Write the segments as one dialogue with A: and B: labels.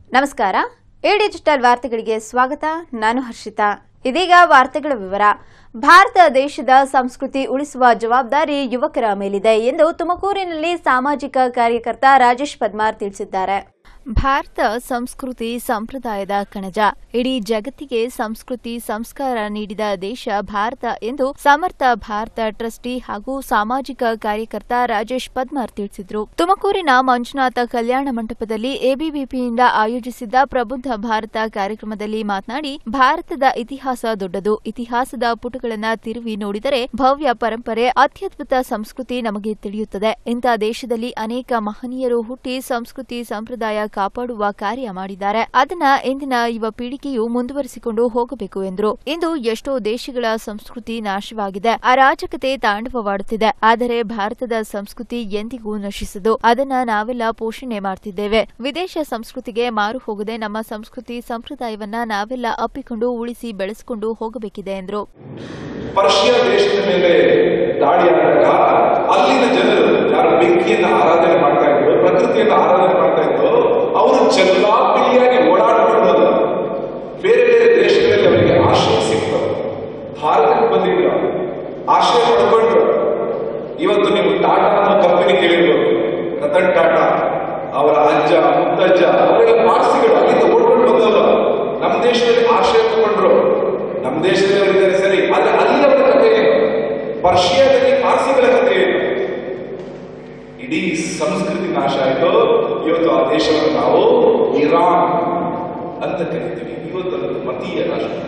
A: ನಮಸ್ಕಾರ A digital ವಾರ್ತೆಗಳಿಗೆ ಸ್ವಾಗತ ನಾನು ಹರ್ಷಿತಾ ಇದೀಗ ವಾರ್ತೆಗಳ ವಿವರ ಭಾರತ ದೇಶದ ಸಂಸ್ಕೃತಿ ಉಳಿಸುವ ಜವಾಬ್ದಾರಿ ಯುವಕರ ಮೇಲಿದೆ ಎಂದು ತುಮಕೂರಿನಲ್ಲಿ ಸಾಮಾಜಿಕ ಕಾರ್ಯಕರ್ತ ರಾಜೇಶ್ ಪದ್ಮಾರ್ ತಿಳಿಸಿದ್ದಾರೆ ಭಾರತ ಸಂಸ್ಕೃತಿ ಸಂಪ್ರದಾಯದ ಕಣಜ ಇಡೀ ಜಗತ್ತಿಗೆ ಸಂಸ್ಕೃತಿ ಸಂಸ್ಕಾರ ನೀಡಿದ ದೇಶ ಭಾರತ ಎಂದು ಸಮರ್ಥ ಭಾರತ ಟ್ರಸ್ಟಿ ಹಾಗೂ ಸಾಮಾಜಿಕ ಕಾರ್ಯಕರ್ತ ರಾಜೇಶ್ ಪದ್ಮಾರ್ ತಿಳಿಸಿದರು ತುಮಕೂರಿನ ಮಂಜುನಾಥ ಕಲ್ಯಾಣ ಮಂಟಪದಲ್ಲಿ ಎಬಿವಿಪಿಯಿಂದ ಆಯೋಜಿಸಿದ್ದ ಪ್ರಬುದ್ಧ ಭಾರತ ಕಾರ್ಯಕ್ರಮದಲ್ಲಿ ಮಾತನಾಡಿ ಭಾರತದ ಇತಿಹಾಸ ದೊಡ್ಡದು ಇತಿಹಾಸದ ಪುಟಗಳನ್ನ ತಿರುವಿ ನೋಡಿದರೆ ಭವ್ಯ ಪರಂಪರೆ ಅತ್ಯದ್ಭುತ ಸಂಸ್ಕೃತಿ ನಮಗೆ ತಿಳಿಯುತ್ತದೆ ಇಂಥ ದೇಶದಲ್ಲಿ ಅನೇಕ ಮಹನೀಯರು ಹುಟ್ಟಿ ಸಂಸ್ಕೃತಿ ಸಂಪ್ರದಾಯ ಕಾಪಾಡುವ ಕಾರ್ಯ ಮಾಡಿದ್ದಾರೆ ಅದನ್ನ ಇಂದಿನ ಯುವ ಪೀಳಿಗೆಯು ಮುಂದುವರಿಸಿಕೊಂಡು ಹೋಗಬೇಕು ಎಂದರು ಇಂದು ಎಷ್ಟೋ ದೇಶಗಳ ಸಂಸ್ಕೃತಿ ನಾಶವಾಗಿದೆ ಅರಾಜಕತೆ ತಾಂಡವವಾಡುತ್ತಿದೆ ಆದರೆ ಭಾರತದ ಸಂಸ್ಕೃತಿ ಎಂದಿಗೂ ನಶಿಸದು ಅದನ್ನ ನಾವೆಲ್ಲ ಪೋಷಣೆ ಮಾಡ್ತಿದ್ದೇವೆ ವಿದೇಶ ಸಂಸ್ಕೃತಿಗೆ ಮಾರು ಹೋಗದೆ ನಮ್ಮ ಸಂಸ್ಕೃತಿ ಸಂಪ್ರದಾಯವನ್ನ ನಾವೆಲ್ಲ ಅಪ್ಪಿಕೊಂಡು ಉಳಿಸಿ ಬೆಳೆಸಿಕೊಂಡು ಹೋಗಬೇಕಿದೆ ಎಂದರು
B: ಪರ್ಷಿಯಾ ದೇಶದ ಮೇಲೆ ದಾಳಿಯಾದಾಗ ಅಲ್ಲಿನ ಜನರು ಯಾರು ಬೆಂಕಿಯನ್ನ ಆರಾಧನೆ ಮಾಡ್ತಾ ಇದ್ರು ಪ್ರಕೃತಿಯನ್ನು ಆರಾಧನೆ ಮಾಡ್ತಾ ಇದ್ರು ಅವರು ಚೆಲ್ಲಾಪಿಲಿಯಾಗಿ ಓಡಾಡ್ಕೊಂಡು ಬೇರೆ ಬೇರೆ ದೇಶಗಳಲ್ಲಿ ಅವರಿಗೆ ಆಶ್ರಯ ಸಿಕ್ತು ಭಾರತಕ್ಕೆ ಬಂದಿದ್ರು ಆಶ್ರಯ ಪಡ್ಕೊಂಡ್ರು ಇವತ್ತು ನೀವು ಟಾಟಾ ಅನ್ನೋ ಕಂಪನಿ ಕೇಳಿರ್ಬೋದು ರತನ್ ಟಾಟಾ ಅವರ ಅಜ್ಜ ಮುತ್ತಜ್ಜ ಅವರೆಲ್ಲ ಪಾರ್ಸಿಗಳು ಅಲ್ಲಿಂದ ಓಡ್ಕೊಂಡು ಬಂದವರು ನಮ್ಮ ದೇಶದಲ್ಲಿ ಆಶ್ರಯ ತಗೊಂಡ್ರು ನಮ್ಮ ದೇಶದಲ್ಲಿ ಅವರಿದ್ದಾರೆ ಸರಿ ಆದ್ರೆ ಅಲ್ಲಿ ಅವರ ಕಥೆ ಏನು ಪರ್ಷಿಯಾದಲ್ಲಿ ಪಾರ್ಸಿಗಳ ಕಥೆ ಏನು ಇಡೀ ಸಂಸ್ಕೃತಿ ನಾಶ ಆಯಿತು ಇವತ್ತು ಆ ದೇಶವನ್ನು ನಾವು ಇರಾನ್ ಅಂತ ಕರಿತೀವಿ ಇವತ್ತು ಅದು ಮತೀಯ ರಾಷ್ಟ್ರ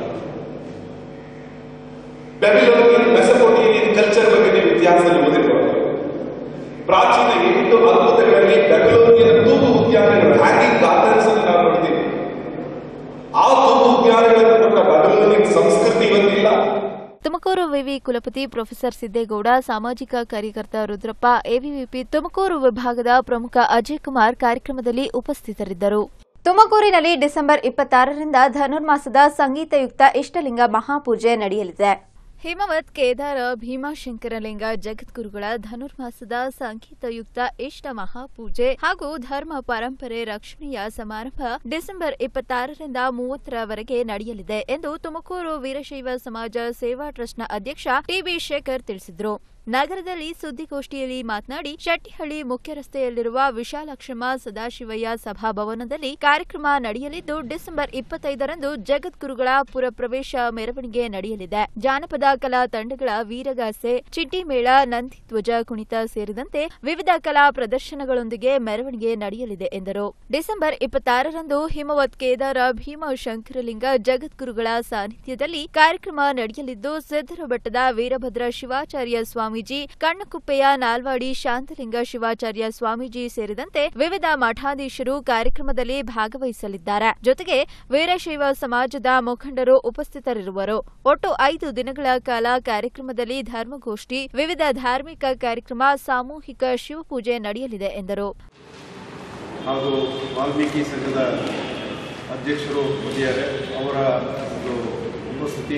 B: ಬ್ಯಾಬಿಲೋನಿಯನ್ ಮೆಸಪೋಟಿಯನ್ ಕಲ್ಚರ್ ಬಗ್ಗೆ ನೀವು ಇತಿಹಾಸದಲ್ಲಿ ಓದಿರ್ಬೋದು ಪ್ರಾಚೀನ ಎಂಟು ಅದ್ಭುತಗಳಲ್ಲಿ ಬ್ಯಾಬಿಲೋನಿಯನ್ ತೂಗು ಉದ್ಯಾನಗಳು ಹ್ಯಾಂಗಿಂಗ್ ಗಾರ್ಡನ್ಸ್ ಅನ್ನು ನಾವು ನೋಡ್ತೀವಿ ಆ ತೂಗು ಉದ್ಯಾನಗಳನ್ನು ಕೊಟ್ಟ ಬ್ಯಾಬಿಲೋನಿಯನ್ ಸಂಸ್ಕೃತಿ ಇವತ್ತಿಲ್ಲ
A: ತುಮಕೂರು ವಿವಿ ಕುಲಪತಿ ಪ್ರೊಫೆಸರ್ ಸಿದ್ದೇಗೌಡ ಸಾಮಾಜಿಕ ಕಾರ್ಯಕರ್ತ ರುದ್ರಪ್ಪ ಎವಿವಿಪಿ ತುಮಕೂರು ವಿಭಾಗದ ಪ್ರಮುಖ ಅಜಯ್ ಕುಮಾರ್ ಕಾರ್ಯಕ್ರಮದಲ್ಲಿ ಉಪಸ್ಥಿತರಿದ್ದರು ತುಮಕೂರಿನಲ್ಲಿ ಡಿಸೆಂಬರ್ ಇಪ್ಪತ್ತಾರರಿಂದ ಧನುರ್ಮಾಸದ ಸಂಗೀತಯುಕ್ತ ಇಷ್ಟಲಿಂಗ ಮಹಾಪೂಜೆ ನಡೆಯಲಿದೆ ಹಿಮವತ್ ಕೇದಾರ ಭೀಮಾಶಂಕರಲಿಂಗ ಜಗದ್ಗುರುಗಳ ಧನುರ್ಮಾಸದ ಸಂಗೀತಯುಕ್ತ ಇಷ್ಟ ಮಹಾಪೂಜೆ ಹಾಗೂ ಧರ್ಮ ಪರಂಪರೆ ರಕ್ಷಣೆಯ ಸಮಾರಂಭ ಡಿಸೆಂಬರ್ ಇಪ್ಪತ್ತಾರರಿಂದ ಮೂವತ್ತರವರೆಗೆ ನಡೆಯಲಿದೆ ಎಂದು ತುಮಕೂರು ವೀರಶೈವ ಸಮಾಜ ಸೇವಾ ಟ್ರಸ್ಟ್ನ ಅಧ್ಯಕ್ಷ ಟಿಬಿ ಶೇಖರ್ ತಿಳಿಸಿದರು ನಗರದಲ್ಲಿ ಸುದ್ದಿಗೋಷ್ಠಿಯಲ್ಲಿ ಮಾತನಾಡಿ ಶೆಟ್ಟಿಹಳ್ಳಿ ಮುಖ್ಯ ರಸ್ತೆಯಲ್ಲಿರುವ ವಿಶಾಲಾಕ್ಷಮ್ಮ ಸದಾಶಿವಯ್ಯ ಸಭಾಭವನದಲ್ಲಿ ಕಾರ್ಯಕ್ರಮ ನಡೆಯಲಿದ್ದು ಡಿಸೆಂಬರ್ ಇಪ್ಪತ್ತೈದರಂದು ಜಗದ್ಗುರುಗಳ ಪುರಪ್ರವೇಶ ಮೆರವಣಿಗೆ ನಡೆಯಲಿದೆ ಜಾನಪದ ಕಲಾ ತಂಡಗಳ ವೀರಗಾಸೆ ಚಿಡ್ಡಿಮೇಳ ನಂದಿಧ್ವಜ ಕುಣಿತ ಸೇರಿದಂತೆ ವಿವಿಧ ಕಲಾ ಪ್ರದರ್ಶನಗಳೊಂದಿಗೆ ಮೆರವಣಿಗೆ ನಡೆಯಲಿದೆ ಎಂದರು ಡಿಸೆಂಬರ್ ಇಪ್ಪತ್ತಾರರಂದು ಹಿಮವತ್ ಕೇದಾರ ಭೀಮ ಶಂಕರಲಿಂಗ ಜಗದ್ಗುರುಗಳ ಸಾನ್ನಿಧ್ಯದಲ್ಲಿ ಕಾರ್ಯಕ್ರಮ ನಡೆಯಲಿದ್ದು ಸಿದ್ದರಬೆಟ್ಟದ ವೀರಭದ್ರ ಶಿವಾಚಾರ್ಯ ಸ್ವಾಮೀಜಿ ಕಣ್ಣಕುಪ್ಪೆಯ ನಾಲ್ವಾಡಿ ಶಾಂತಲಿಂಗ ಶಿವಾಚಾರ್ಯ ಸ್ವಾಮೀಜಿ ಸೇರಿದಂತೆ ವಿವಿಧ ಮಠಾಧೀಶರು ಕಾರ್ಯಕ್ರಮದಲ್ಲಿ ಭಾಗವಹಿಸಲಿದ್ದಾರೆ ಜೊತೆಗೆ ವೀರಶೈವ ಸಮಾಜದ ಮುಖಂಡರು ಉಪಸ್ಥಿತರಿರುವರು ಒಟ್ಟು ಐದು ದಿನಗಳ ಕಾಲ ಕಾರ್ಯಕ್ರಮದಲ್ಲಿ ಧರ್ಮಗೋಷ್ಠಿ ವಿವಿಧ ಧಾರ್ಮಿಕ ಕಾರ್ಯಕ್ರಮ ಸಾಮೂಹಿಕ ಶಿವಪೂಜೆ ನಡೆಯಲಿದೆ ಎಂದರು
C: ಹಾಗೂ ವಾಲ್ಮೀಕಿ ಸಂಘದ ಅಧ್ಯಕ್ಷರು ಬಂದಿದ್ದಾರೆ ಅವರ ಒಂದು ಉಪಸ್ಥಿತಿ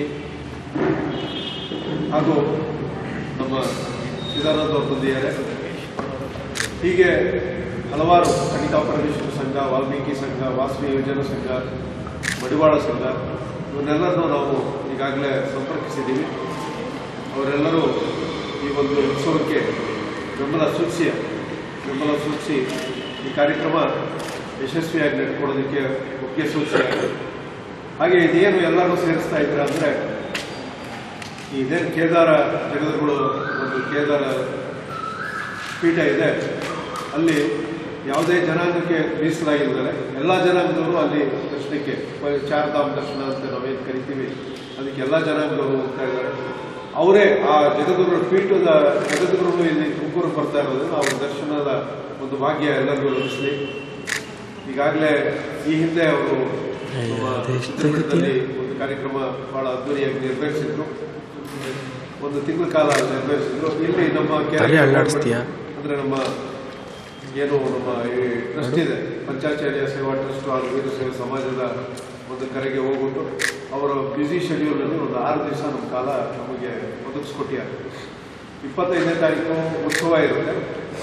C: ಹಾಗೂ ನಮ್ಮ ಸಿದ್ದಾನಂದ ಅವರು ಬಂದಿದ್ದಾರೆ ಹೀಗೆ ಹಲವಾರು ಕಣಿಕಾ ಪರಮೇಶ್ವರ ಸಂಘ ವಾಲ್ಮೀಕಿ ಸಂಘ ವಾಸವಿ ಯೋಜನಾ ಸಂಘ ಮಡಿವಾಳ ಸಂಘ ಇವನ್ನೆಲ್ಲರನ್ನೂ ನಾವು ಈಗಾಗಲೇ ಸಂಪರ್ಕಿಸಿದ್ದೀವಿ ಅವರೆಲ್ಲರೂ ಈ ಒಂದು ಉತ್ಸವಕ್ಕೆ ಬೆಂಬಲ ಸೂಚಿಸಿ ಬೆಂಬಲ ಸೂಚಿಸಿ ಈ ಕಾರ್ಯಕ್ರಮ ಯಶಸ್ವಿಯಾಗಿ ನಡೆದುಕೊಳ್ಳೋದಕ್ಕೆ ಒಪ್ಪಿಗೆ ಸೂಚಿಸಿದ್ದಾರೆ ಹಾಗೆ ಇದೇನು ಎಲ್ಲರೂ ಸೇರಿಸ್ತಾ ಇದ್ದಾರೆ ಅಂದರೆ ಇದೇನು ಕೇದಾರ ಜಗದ್ಗುರು ಒಂದು ಕೇದಾರ ಪೀಠ ಇದೆ ಅಲ್ಲಿ ಯಾವುದೇ ಜನಾಂಗಕ್ಕೆ ಮೀಸಲಾಗಿದ್ದಾರೆ ಎಲ್ಲ ಜನಾಂಗದವರು ಅಲ್ಲಿ ದರ್ಶನಕ್ಕೆ ಪ- ಚಾರ್ಧಾಮ್ ದರ್ಶನ ಅಂತ ನಾವೇನು ಕರಿತೀವಿ ಅದಕ್ಕೆ ಎಲ್ಲ ಜನಾಂಗದವರು ಹೋಗ್ತಾ ಇದ್ದಾರೆ ಅವರೇ ಆ ಜಗದ್ಗುರು ಪೀಠದ ಜಗದ್ಗುರು ಇಲ್ಲಿ ತುಮಕೂರು ಬರ್ತಾ ಇರೋದ್ರಿಂದ ಅವ್ರ ದರ್ಶನದ ಒಂದು ಭಾಗ್ಯ ಎಲ್ಲರಿಗೂ ಲಭಿಸಲಿ ಈಗಾಗಲೇ ಈ ಹಿಂದೆ ಅವರು ನಮ್ಮ ಚಿತ್ರಪಟದಲ್ಲಿ ಒಂದು ಕಾರ್ಯಕ್ರಮ ಬಹಳ ಅದ್ದೂರಿಯಾಗಿ ನಿರ್ವಹಿಸಿದ್ರು ಒಂದು ತಿಂಗಳ ಕಾಲ ನಿರ್ವಹಿಸಿದ್ರು ಇಲ್ಲಿ ನಮ್ಮ ಕೆರೆ
D: ತಲೆ ಅಲ್ಲಾಡಿಸ್ತೀಯಾ?
C: ಅಂದ್ರೆ ನಮ್ಮ ಏನು ನಮ್ಮ ಈ ಟ್ರಸ್ಟ್ ಇದೆ ಪಂಚಾಚಾರ್ಯ ಸೇವಾ ಟ್ರಸ್ಟ್ ಹಾಗೂ ವೀರಶೈವ ಸಮಾಜದ ಒಂದು ಕರೆಗೆ ಹೋಗ್ಬಿಟ್ಟು ಅವರ ಬ್ಯುಸಿ ಶೆಡ್ಯೂಲ್ನಲ್ಲಿ ಒಂದು ಆರು ದಿವಸ ನಮ್ಮ ಕಾಲ ನಮಗೆ ಒದಗಿಸ್ಕೊಟ್ಟಿದ್ದಾರೆ ಇಪ್ಪತ್ತೈದನೇ ತಾರೀಕು ಉತ್ಸವ ಇರುತ್ತೆ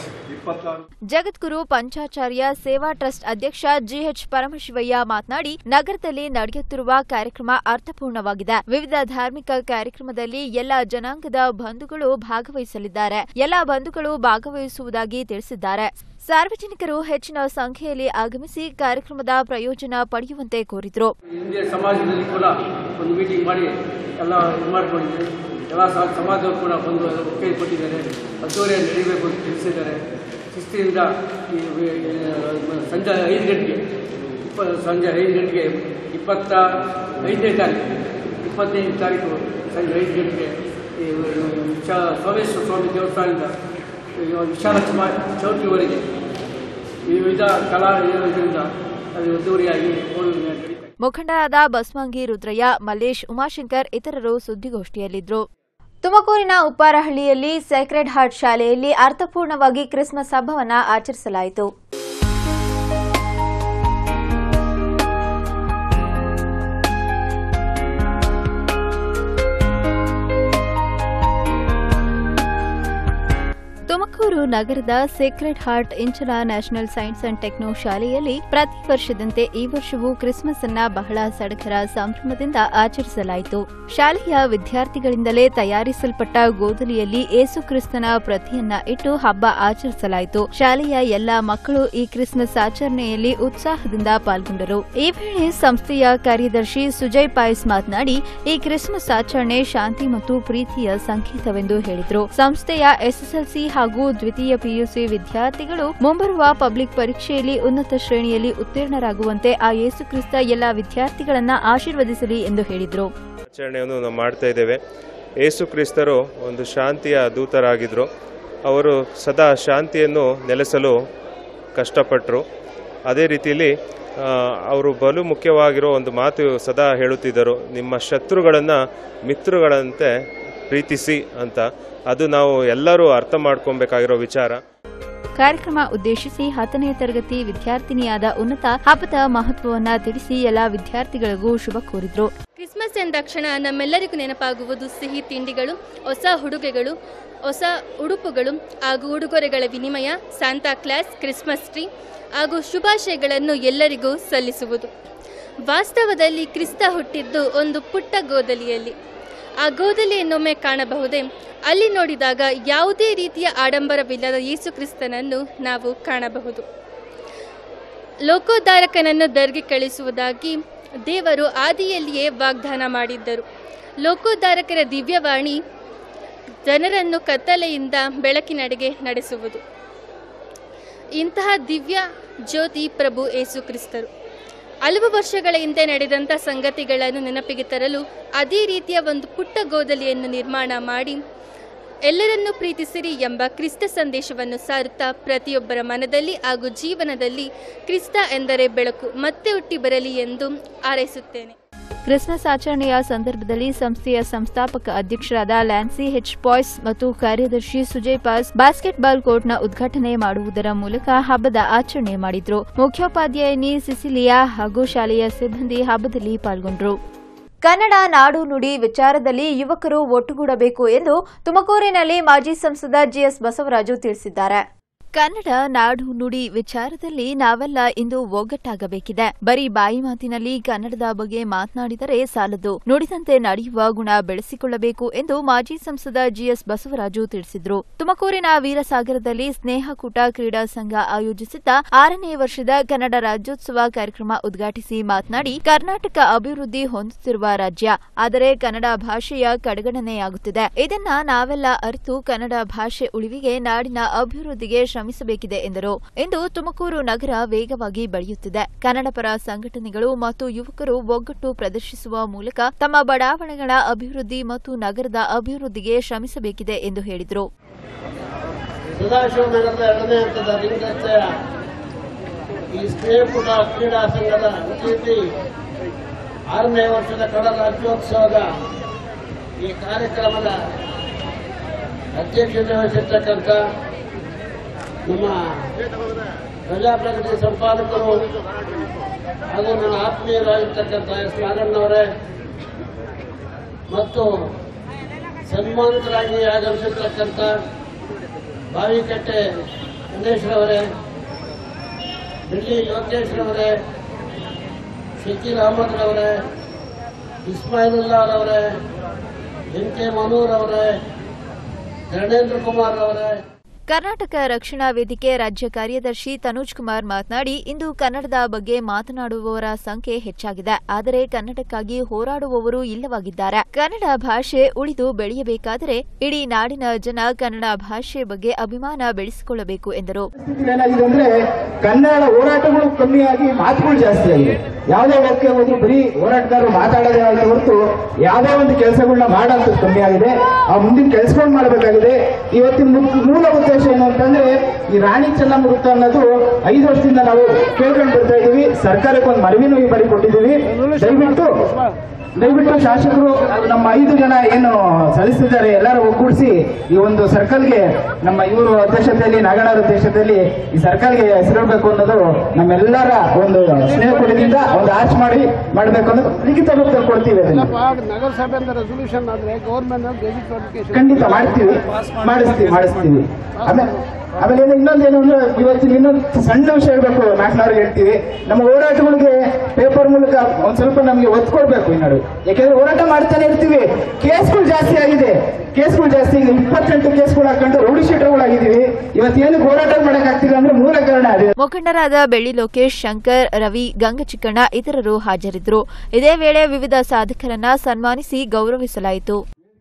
C: ಇಪ್ಪತ್ತಾರು
A: ಜಗದ್ಗುರು ಪಂಚಾಚಾರ್ಯ ಸೇವಾ ಟ್ರಸ್ಟ್ ಅಧ್ಯಕ್ಷ ಜಿಎಚ್ ಪರಮಶಿವಯ್ಯ ಮಾತನಾಡಿ ನಗರದಲ್ಲಿ ನಡೆಯುತ್ತಿರುವ ಕಾರ್ಯಕ್ರಮ ಅರ್ಥಪೂರ್ಣವಾಗಿದೆ ವಿವಿಧ ಧಾರ್ಮಿಕ ಕಾರ್ಯಕ್ರಮದಲ್ಲಿ ಎಲ್ಲ ಜನಾಂಗದ ಬಂಧುಗಳು ಭಾಗವಹಿಸಲಿದ್ದಾರೆ ಎಲ್ಲ ಬಂಧುಗಳು ಭಾಗವಹಿಸುವುದಾಗಿ ತಿಳಿಸಿದ್ದಾರೆ ಸಾರ್ವಜನಿಕರು ಹೆಚ್ಚಿನ ಸಂಖ್ಯೆಯಲ್ಲಿ ಆಗಮಿಸಿ ಕಾರ್ಯಕ್ರಮದ ಪ್ರಯೋಜನ ಪಡೆಯುವಂತೆ ಕೋರಿದರು
D: ಹಿಂದಿನ ಸಮಾಜದಲ್ಲಿ ಕೂಡ ಒಂದು ಮೀಟಿಂಗ್ ಮಾಡಿ ಎಲ್ಲ ಇದು ಮಾಡಿಕೊಂಡಿದ್ದೆ ಎಲ್ಲ ಸಹ ಸಮಾಜದವರು ಕೂಡ ಬಂದು ಎಲ್ಲ ಒಪ್ಪಿಗೆ ಕೊಟ್ಟಿದ್ದಾರೆ ಅದ್ದೂರಿಯ ನಡೀಬೇಕು ಅಂತ ತಿಳಿಸಿದ್ದಾರೆ ಶಿಸ್ತಿನಿಂದ ಈ ವಿ- ಈ ಸಂಜೆ ಐದು ಗಂಟೆಗೆ ಇಪ್ಪ ಸಂಜೆ ಐದು ಗಂಟೆಗೆ ಇಪ್ಪತ್ತ ಐದನೇ ತಾರೀಕು ಇಪ್ಪತ್ತೈದನೇ ತಾರೀಕು ಸಂಜೆ ಐದು ಗಂಟೆಗೆ ಈ ವಿಶಾ ಸೋಮೇಶ್ವರ ಸ್ವಾಮಿ ದೇವಸ್ಥಾನದಿಂದ ಈ ವಿಶಾಲ ಚಮ ಚೌಟ್ರಿವರೆಗೆ ವಿವಿಧ ಕಲಾ ಇದರಿಂದ ಅದು ಅದ್ದೂರಿಯಾಗಿ ನಡೀತಾ ಇದೆ.
A: ಮುಖಂಡರಾದ ಬಸ್ವಂಗಿ ರುದ್ರಯ್ಯ ಮಲ್ಲೇಶ್ ಉಮಾಶಂಕರ್ ಇತರರು ಸುದ್ದಿಗೋಷ್ಠಿಯಲ್ಲಿದ್ದರು ತುಮಕೂರಿನ ಉಪ್ಪಾರಹಳ್ಳಿಯಲ್ಲಿ ಸೆಕ್ರೆಡ್ ಹಾರ್ಟ್ ಶಾಲೆಯಲ್ಲಿ ಅರ್ಥಪೂರ್ಣವಾಗಿ ಕ್ರಿಸ್ಮಸ್ ಹಬ್ಬವನ್ನು ಆಚರಿಸಲಾಯಿತು ತುಮಕೂರು ನಗರದ ಸೇಕ್ರೆಡ್ ಹಾರ್ಟ್ ಇಂಚಲ ನ್ಯಾಷನಲ್ ಸೈನ್ಸ್ ಅಂಡ್ ಟೆಕ್ನೋ ಶಾಲೆಯಲ್ಲಿ ಪ್ರತಿ ವರ್ಷದಂತೆ ಈ ವರ್ಷವೂ ಕ್ರಿಸ್ಮಸ್ ಅನ್ನ ಬಹಳ ಸಡಗರ ಸಂಭ್ರಮದಿಂದ ಆಚರಿಸಲಾಯಿತು ಶಾಲೆಯ ವಿದ್ಯಾರ್ಥಿಗಳಿಂದಲೇ ತಯಾರಿಸಲ್ಪಟ್ಟ ಗೋದಲಿಯಲ್ಲಿ ಏಸು ಕ್ರಿಸ್ತನ ಪ್ರತಿಯನ್ನ ಇಟ್ಟು ಹಬ್ಬ ಆಚರಿಸಲಾಯಿತು ಶಾಲೆಯ ಎಲ್ಲಾ ಮಕ್ಕಳು ಈ ಕ್ರಿಸ್ಮಸ್ ಆಚರಣೆಯಲ್ಲಿ ಉತ್ಸಾಹದಿಂದ ಪಾಲ್ಗೊಂಡರು ಈ ವೇಳೆ ಸಂಸ್ಥೆಯ ಕಾರ್ಯದರ್ಶಿ ಸುಜಯ್ ಪಾಯ್ಸ್ ಮಾತನಾಡಿ ಈ ಕ್ರಿಸ್ಮಸ್ ಆಚರಣೆ ಶಾಂತಿ ಮತ್ತು ಪ್ರೀತಿಯ ಸಂಕೇತವೆಂದು ಹೇಳಿದರು ಸಂಸ್ಥೆಯ ಎಸ್ಎಸ್ಎಲ್ಸಿ ಹಾಗೂ ದ್ವಿತೀಯ ಪಿಯುಸಿ ವಿದ್ಯಾರ್ಥಿಗಳು ಮುಂಬರುವ ಪಬ್ಲಿಕ್ ಪರೀಕ್ಷೆಯಲ್ಲಿ ಉನ್ನತ ಶ್ರೇಣಿಯಲ್ಲಿ ಉತ್ತೀರ್ಣರಾಗುವಂತೆ ಆ ಯೇಸುಕ್ರಿಸ್ತ ಎಲ್ಲಾ ವಿದ್ಯಾರ್ಥಿಗಳನ್ನ ಆಶೀರ್ವದಿಸಲಿ ಎಂದು ಹೇಳಿದರು
E: ಆಚರಣೆಯನ್ನು ನಾವು ಮಾಡ್ತಾ ಇದ್ದೇವೆ ಏಸು ಕ್ರಿಸ್ತರು ಒಂದು ಶಾಂತಿಯ ದೂತರಾಗಿದ್ದರು ಅವರು ಸದಾ ಶಾಂತಿಯನ್ನು ನೆಲೆಸಲು ಕಷ್ಟಪಟ್ಟರು ಅದೇ ರೀತಿಯಲ್ಲಿ ಆ, ಅವರು ಬಲು ಮುಖ್ಯವಾಗಿರೋ ಒಂದು ಮಾತು ಸದಾ ಹೇಳುತ್ತಿದ್ದರು ನಿಮ್ಮ ಶತ್ರುಗಳನ್ನು ಮಿತ್ರಗಳಂತೆ ಪ್ರೀತಿಸಿ ಅಂತ ಅದು ನಾವು ಎಲ್ಲರೂ ಅರ್ಥ ಮಾಡ್ಕೊಬೇಕಾಗಿರೋ ವಿಚಾರ
A: ಕಾರ್ಯಕ್ರಮ ಉದ್ದೇಶಿಸಿ ಹತ್ತನೇ ತರಗತಿ ವಿದ್ಯಾರ್ಥಿನಿಯಾದ ಉನ್ನತ ಹಬ್ಬದ ಮಹತ್ವವನ್ನ ತಿಳಿಸಿ ಎಲ್ಲಾ ವಿದ್ಯಾರ್ಥಿಗಳಿಗೂ ಶುಭ ಕೋರಿದ್ರು
F: ಕ್ರಿಸ್ಮಸ್ ಎಂದಾಕ್ಷಣ ನಮ್ಮೆಲ್ಲರಿಗೂ ನೆನಪಾಗುವುದು ಸಿಹಿ ತಿಂಡಿಗಳು ಹೊಸ ಹುಡುಗೆಗಳು ಹೊಸ ಉಡುಪುಗಳು ಹಾಗೂ ಉಡುಗೊರೆಗಳ ವಿನಿಮಯ ಸಾಂತಾ ಕ್ಲಾಸ್ ಕ್ರಿಸ್ಮಸ್ ಟ್ರೀ ಹಾಗೂ ಶುಭಾಶಯಗಳನ್ನು ಎಲ್ಲರಿಗೂ ಸಲ್ಲಿಸುವುದು ವಾಸ್ತವದಲ್ಲಿ ಕ್ರಿಸ್ತ ಹುಟ್ಟಿದ್ದು ಒಂದು ಪುಟ್ಟ ಗೋದಲಿಯಲ್ಲಿ ಆ ಗೋದಲಿಯನ್ನೊಮ್ಮೆ ಕಾಣಬಹುದೇ ಅಲ್ಲಿ ನೋಡಿದಾಗ ಯಾವುದೇ ರೀತಿಯ ಆಡಂಬರವಿಲ್ಲದ ಯೇಸು ಕ್ರಿಸ್ತನನ್ನು ನಾವು ಕಾಣಬಹುದು ಲೋಕೋದ್ಧಾರಕನನ್ನು ದರ್ಗೆ ಕಳಿಸುವುದಾಗಿ ದೇವರು ಆದಿಯಲ್ಲಿಯೇ ವಾಗ್ದಾನ ಮಾಡಿದ್ದರು ಲೋಕೋದ್ಧಾರಕರ ದಿವ್ಯವಾಣಿ ಜನರನ್ನು ಕತ್ತಲೆಯಿಂದ ಬೆಳಕಿನಡೆಗೆ ನಡೆಸುವುದು ಇಂತಹ ದಿವ್ಯ ಜ್ಯೋತಿ ಪ್ರಭು ಏಸು ಕ್ರಿಸ್ತರು ಹಲವು ವರ್ಷಗಳ ಹಿಂದೆ ನಡೆದಂಥ ಸಂಗತಿಗಳನ್ನು ನೆನಪಿಗೆ ತರಲು ಅದೇ ರೀತಿಯ ಒಂದು ಪುಟ್ಟ ಗೋದಲಿಯನ್ನು ನಿರ್ಮಾಣ ಮಾಡಿ ಎಲ್ಲರನ್ನೂ ಪ್ರೀತಿಸಿರಿ ಎಂಬ ಕ್ರಿಸ್ತ ಸಂದೇಶವನ್ನು ಸಾರುತ್ತಾ ಪ್ರತಿಯೊಬ್ಬರ ಮನದಲ್ಲಿ ಹಾಗೂ ಜೀವನದಲ್ಲಿ ಕ್ರಿಸ್ತ ಎಂದರೆ ಬೆಳಕು ಮತ್ತೆ ಹುಟ್ಟಿ ಬರಲಿ ಎಂದು ಹಾರೈಸುತ್ತೇನೆ
A: ಕ್ರಿಸ್ಮಸ್ ಆಚರಣೆಯ ಸಂದರ್ಭದಲ್ಲಿ ಸಂಸ್ಥೆಯ ಸಂಸ್ಥಾಪಕ ಅಧ್ಯಕ್ಷರಾದ ಲ್ಯಾನ್ಸಿ ಹೆಚ್ ಪಾಯ್ಸ್ ಮತ್ತು ಕಾರ್ಯದರ್ಶಿ ಸುಜಯ್ ಪಾಸ್ ಬಾಸ್ಕೆಟ್ಬಾಲ್ ಕೋರ್ಟ್ನ ಉದ್ಘಾಟನೆ ಮಾಡುವುದರ ಮೂಲಕ ಹಬ್ಬದ ಆಚರಣೆ ಮಾಡಿದ್ರು ಮುಖ್ಯೋಪಾಧ್ಯಾಯಿನಿ ಸಿಸಿಲಿಯಾ ಹಾಗೂ ಶಾಲೆಯ ಸಿಬ್ಬಂದಿ ಹಬ್ಬದಲ್ಲಿ ಪಾಲ್ಗೊಂಡರು ಕನ್ನಡ ನಾಡು ನುಡಿ ವಿಚಾರದಲ್ಲಿ ಯುವಕರು ಒಟ್ಟುಗೂಡಬೇಕು ಎಂದು ತುಮಕೂರಿನಲ್ಲಿ ಮಾಜಿ ಸಂಸದ ಜಿಎಸ್ ಬಸವರಾಜು ತಿಳಿಸಿದ್ದಾರೆ ಕನ್ನಡ ನಾಡು ನುಡಿ ವಿಚಾರದಲ್ಲಿ ನಾವೆಲ್ಲ ಇಂದು ಒಗ್ಗಟ್ಟಾಗಬೇಕಿದೆ ಬರೀ ಬಾಯಿ ಮಾತಿನಲ್ಲಿ ಕನ್ನಡದ ಬಗ್ಗೆ ಮಾತನಾಡಿದರೆ ಸಾಲದು ನುಡಿದಂತೆ ನಡೆಯುವ ಗುಣ ಬೆಳೆಸಿಕೊಳ್ಳಬೇಕು ಎಂದು ಮಾಜಿ ಸಂಸದ ಜಿಎಸ್ ಬಸವರಾಜು ತಿಳಿಸಿದರು ತುಮಕೂರಿನ ವೀರಸಾಗರದಲ್ಲಿ ಸ್ನೇಹಕೂಟ ಕ್ರೀಡಾ ಸಂಘ ಆಯೋಜಿಸಿದ್ದ ಆರನೇ ವರ್ಷದ ಕನ್ನಡ ರಾಜ್ಯೋತ್ಸವ ಕಾರ್ಯಕ್ರಮ ಉದ್ಘಾಟಿಸಿ ಮಾತನಾಡಿ ಕರ್ನಾಟಕ ಅಭಿವೃದ್ಧಿ ಹೊಂದುತ್ತಿರುವ ರಾಜ್ಯ ಆದರೆ ಕನ್ನಡ ಭಾಷೆಯ ಕಡೆಗಣನೆಯಾಗುತ್ತಿದೆ ಇದನ್ನ ನಾವೆಲ್ಲ ಅರಿತು ಕನ್ನಡ ಭಾಷೆ ಉಳಿವಿಗೆ ನಾಡಿನ ಅಭಿವೃದ್ಧಿಗೆ ಶ್ರಮಿಸಬೇಕಿದೆ ಎಂದರು ಇಂದು ತುಮಕೂರು ನಗರ ವೇಗವಾಗಿ ಬೆಳೆಯುತ್ತಿದೆ ಕನ್ನಡ ಪರ ಸಂಘಟನೆಗಳು ಮತ್ತು ಯುವಕರು ಒಗ್ಗಟ್ಟು ಪ್ರದರ್ಶಿಸುವ ಮೂಲಕ ತಮ್ಮ ಬಡಾವಣೆಗಳ ಅಭಿವೃದ್ಧಿ ಮತ್ತು ನಗರದ ಅಭಿವೃದ್ಧಿಗೆ ಶ್ರಮಿಸಬೇಕಿದೆ ಎಂದು ಹೇಳಿದರು
G: ಸದಾಶಿವನಗರದ ಎರಡನೇ ಹಂತದ ರಿಂಗ್ ರಸ್ತೆಯ ಈ ಸ್ನೇಹಕೂಟ ಕ್ರೀಡಾ ಸಂಘದ ವತಿಯಲ್ಲಿ ಆರನೇ ವರ್ಷದ ಕನ್ನಡ ರಾಜ್ಯೋತ್ಸವದ ಈ ಕಾರ್ಯಕ್ರಮದ ಅಧ್ಯಕ್ಷತೆ ವಹಿಸಿರ್ತಕ್ಕಂಥ ನಮ್ಮ ಪ್ರಜಾಪ್ರಗತಿ ಸಂಪಾದಕರು ಹಾಗೂ ನನ್ನ ಆತ್ಮೀಯರಾಗಿರ್ತಕ್ಕಂಥ ಎಸ್ ನಾಗಣ್ಣವರೇ ಮತ್ತು ಸನ್ಮಾನಿತರಾಗಿ ಆಗಮಿಸಿರ್ತಕ್ಕಂಥ ಬಾವಿಕಟ್ಟೆ ಗಣೇಶ್ ರವರೇ ಡೆಲ್ಲಿ ಲೋಕೇಶ್ ರವರೇ ಶಕೀಲ್ ಅಹಮದ್ ರವರೇ ಇಸ್ಮಾಯಿಲುಲ್ಲಾ ರವರೇ ಎನ್ ಕೆ ಮನೂರ್ ಅವರೇ ಧರ್ಮೇಂದ್ರ ಕುಮಾರ್ ಅವರೇ
A: ಕರ್ನಾಟಕ ರಕ್ಷಣಾ ವೇದಿಕೆ ರಾಜ್ಯ ಕಾರ್ಯದರ್ಶಿ ತನೂಜ್ ಕುಮಾರ್ ಮಾತನಾಡಿ ಇಂದು ಕನ್ನಡದ ಬಗ್ಗೆ ಮಾತನಾಡುವವರ ಸಂಖ್ಯೆ ಹೆಚ್ಚಾಗಿದೆ ಆದರೆ ಕನ್ನಡಕ್ಕಾಗಿ ಹೋರಾಡುವವರು ಇಲ್ಲವಾಗಿದ್ದಾರೆ ಕನ್ನಡ ಭಾಷೆ ಉಳಿದು ಬೆಳೆಯಬೇಕಾದರೆ ಇಡೀ ನಾಡಿನ ಜನ ಕನ್ನಡ ಭಾಷೆ ಬಗ್ಗೆ ಅಭಿಮಾನ ಬೆಳೆಸಿಕೊಳ್ಳಬೇಕು ಎಂದರು
H: ಪರಿಸ್ಥಿತಿ ಏನಾಗಿದೆ ಅಂದ್ರೆ ಕನ್ನಡ ಹೋರಾಟಗಳು ಕಮ್ಮಿಯಾಗಿ ಮಾತುಗಳು ಜಾಸ್ತಿ ಆಗಿದೆ ಯಾವುದೇ ವ್ಯಕ್ತಿ ಹೋದ್ರು ಬರೀ ಹೋರಾಟಗಾರರು ಮಾತಾಡೋದೇ ಆಗಿದೆ ಹೊರತು ಯಾವುದೇ ಒಂದು ಕೆಲಸಗಳನ್ನ ಮಾಡೋಂಥದ್ದು ಕಮ್ಮಿ ಆಗಿದೆ ಆ ಮುಂದಿನ ಕೆಲಸಗಳು ಮಾಡಬೇಕಾಗಿದೆ ಇವತ್ತಿನ ಮುಖ್ಯ- ಮೂಲ ಉದ್ದೇಶ ಏನು ಅಂತಂದ್ರೆ ಈ ರಾಣಿ ಚೆನ್ನಮೃತ ಅನ್ನೋದು ಐದು ವರ್ಷದಿಂದ ನಾವು ಕೇಳ್ಕೊಂಡು ಬರ್ತಾ ಇದೀವಿ ಸರ್ಕಾರಕ್ಕೆ ಒಂದು ಮನವಿನೂ ಈ ಬಾರಿ ಕೊಟ್ಟಿದ್ದೀವಿ ದಯವಿಟ್ಟು ದಯವಿಟ್ಟು ಶಾಸಕರು ನಮ್ಮ ಐದು ಜನ ಏನು ಸಲ್ಲಿಸಿದ್ದಾರೆ ಎಲ್ಲರೂ ಒಗ್ಗೂಡಿಸಿ ಈ ಒಂದು ಸರ್ಕಲ್ಗೆ ನಮ್ಮ ಇವರು ಅಧ್ಯಕ್ಷತೆಯಲ್ಲಿ ನಾಗಣ್ಣರ ಅಧ್ಯಕ್ಷತೆಯಲ್ಲಿ ಈ ಸರ್ಕಲ್ಗೆ ಹೆಸರಿಡಬೇಕು ಅನ್ನೋದು ನಮ್ಮೆಲ್ಲರ ಒಂದು ಸ್ನೇಹಪುರದಿಂದ ಒಂದು ಆರ್ಚ್ ಮಾಡಿ ಮಾಡಬೇಕು ಅನ್ನೋದು ಲಿಖಿತ ರೂಪದಲ್ಲಿ ಕೊಡ್ತೀವಿ ಅದನ್ನ
G: ನಗರಸಭೆಯಿಂದ ರೆಸೊಲ್ಯೂಷನ್ ಆದ್ರೆ ಗೌರ್ಮೆಂಟ್ ಗೆಜೆಟ್ ನೋಟಿಫಿಕೇಶನ್
H: ಖಂಡಿತ ಮಾಡ್ತೀವಿ ಮಾಡಿಸ್ತೀವಿ ಮಾಡಿಸ್ತೀವಿ ಆಮೇಲೆ ಆಮೇಲೆ ಏನು ಇನ್ನೊಂದೇನು ಅಂದ್ರೆ ಇವತ್ತಿನ ಇನ್ನೊಂದು ಸಣ್ಣ ವಿಷಯ ಹೇಳ್ಬೇಕು ನಾಲ್ಕನವ್ರಿಗೆ ಹೇಳ್ತೀವಿ ನಮ್ಮ ಹೋರಾಟಗಳಿಗೆ ಪೇಪರ್ ಮೂಲಕ ಒಂದ್ ಸ್ವಲ್ಪ ನಮಗೆ ಒತ್ತು ಕೊಡ್ಬೇಕು ಈ ನಡುವೆ ಯಾಕೆಂದ್ರೆ ಹೋರಾಟ ಮಾಡ್ತಾನೆ ಇರ್ತೀವಿ ಕೇಸ್ಗಳು ಜಾಸ್ತಿ ಆಗಿದೆ ಕೇಸ್ಗಳು ಜಾಸ್ತಿ ಆಗಿದೆ ಇಪ್ಪತ್ತೆಂಟು ಕೇಸ್ಗಳು ಹಾಕೊಂಡು ರೌಡಿ ಶೀಟರ್ಗಳಾಗಿದ್ದೀವಿ ಇವತ್ತೇನು ಹೋರಾಟ ಮಾಡಕ್ ಆಗ್ತಿಲ್ಲ ಅಂದ್ರೆ ಮೂಲ ಕಾರಣ ಅದೇ
A: ಮುಖಂಡರಾದ ಬೆಳ್ಳಿ ಲೋಕೇಶ್ ಶಂಕರ್ ರವಿ ಗಂಗಚಿಕ್ಕಣ್ಣ ಇತರರು ಹಾಜರಿದ್ದರು ಇದೇ ವೇಳೆ ವಿವಿಧ ಸಾಧಕರನ್ನ ಸನ್ಮಾನಿಸಿ ಗೌರವಿಸಲಾಯಿತು